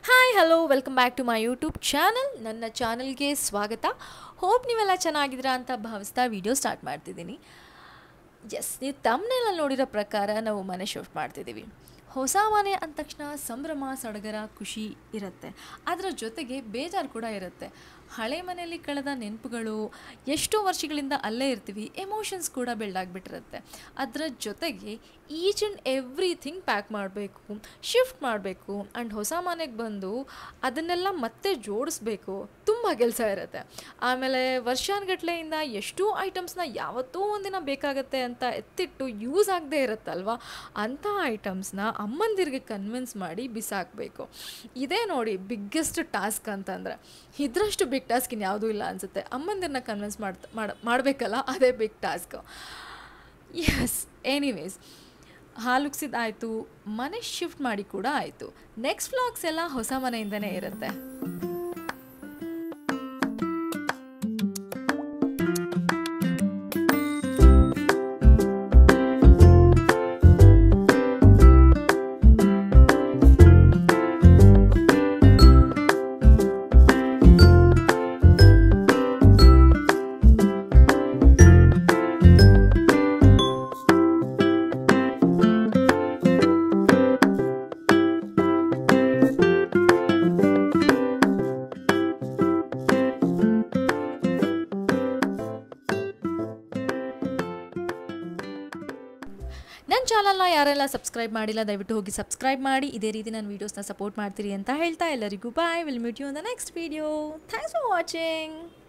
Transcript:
hi hello welcome back to my YouTube channel ನನ್ನ ಚಾನಲ್ಗೆ ಸ್ವಾಗತ ಹೋಪ್ ನೀವೆಲ್ಲ ಚೆನ್ನಾಗಿದ್ದೀರಾ ಅಂತ ಭಾವಿಸ್ತಾ ವಿಡಿಯೋ ಸ್ಟಾರ್ಟ್ ಮಾಡ್ತಿದ್ದೀನಿ ಎಸ್ ನೀವು ತಮ್ಮನೆಲ್ಲ ನೋಡಿರೋ ಪ್ರಕಾರ ನಾವು ಮನೆ ಶಿಫ್ಟ್ ಮಾಡ್ತಿದ್ದೀವಿ ಹೊಸ ಮನೆ ಅಂದ ತಕ್ಷಣ ಸಂಭ್ರಮ ಸಡಗರ ಖುಷಿ ಇರುತ್ತೆ ಅದರ ಜೊತೆಗೆ ಬೇಜಾರು ಕೂಡ ಇರುತ್ತೆ ಹಳೆ ಮನೆಯಲ್ಲಿ ಕಳೆದ ನೆನಪುಗಳು ಎಷ್ಟೋ ವರ್ಷಗಳಿಂದ ಅಲ್ಲೇ ಇರ್ತೀವಿ ಎಮೋಷನ್ಸ್ ಕೂಡ ಬಿಲ್ಡ್ ಆಗಿಬಿಟ್ಟಿರುತ್ತೆ ಅದರ ಜೊತೆಗೆ ಈಚ್ ಆ್ಯಂಡ್ ಎವ್ರಿಥಿಂಗ್ ಪ್ಯಾಕ್ ಮಾಡಬೇಕು ಶಿಫ್ಟ್ ಮಾಡಬೇಕು ಆ್ಯಂಡ್ ಹೊಸ ಮನೆಗೆ ಬಂದು ಅದನ್ನೆಲ್ಲ ಮತ್ತೆ ಜೋಡಿಸ್ಬೇಕು ತುಂಬ ಕೆಲಸ ಇರುತ್ತೆ ಆಮೇಲೆ ವರ್ಷಾನುಗಟ್ಲೆಯಿಂದ ಎಷ್ಟೋ ಐಟಮ್ಸ್ನ ಯಾವತ್ತೋ ಒಂದಿನ ಬೇಕಾಗತ್ತೆ ಅಂತ ಎತ್ತಿಟ್ಟು ಯೂಸ್ ಆಗದೆ ಇರುತ್ತಲ್ವ ಅಂಥ ಐಟಮ್ಸ್ನ ಅಮ್ಮಂದಿರಿಗೆ ಕನ್ವಿನ್ಸ್ ಮಾಡಿ ಬಿಸಾಕಬೇಕು ಇದೇ ನೋಡಿ ಬಿಗ್ಗೆಸ್ಟ್ ಟಾಸ್ಕ್ ಅಂತಂದರೆ ಇದರಷ್ಟು ಬಿಗ್ ಟಾಸ್ಕ್ ಇನ್ಯಾವುದೂ ಇಲ್ಲ ಅನಿಸುತ್ತೆ ಅಮ್ಮಂದಿರನ್ನ ಕನ್ವಿನ್ಸ್ ಮಾಡ್ತಾ ಮಾಡ ಮಾಡಬೇಕಲ್ಲ ಅದೇ ಬಿಗ್ ಟಾಸ್ಕ್ ಎಸ್ ಎನಿವೇಸ್ ಹಾಲುಗ್ಸಿದ್ದಾಯಿತು ಮನೆ ಶಿಫ್ಟ್ ಮಾಡಿ ಕೂಡ ಆಯಿತು ನೆಕ್ಸ್ಟ್ ವ್ಲಾಗ್ಸ್ ಎಲ್ಲ ಹೊಸ ಮನೆಯಿಂದನೇ ಇರುತ್ತೆ ನನ್ನ ಚಾನಲ್ನ ಯಾರೆಲ್ಲ ಸಬ್ಸ್ಕ್ರೈಬ್ ಮಾಡಿಲ್ಲ ದಯವಿಟ್ಟು ಹೋಗಿ ಸಬ್ಸ್ಕ್ರೈಬ್ ಮಾಡಿ ಇದೇ ರೀತಿ ನನ್ನ ವೀಡಿಯೋಸ್ನ ಸಪೋರ್ಟ್ ಮಾಡ್ತೀರಿ ಅಂತ ಹೇಳ್ತಾ ಎಲ್ಲರಿಗೂ bye will meet you in the next video thanks for watching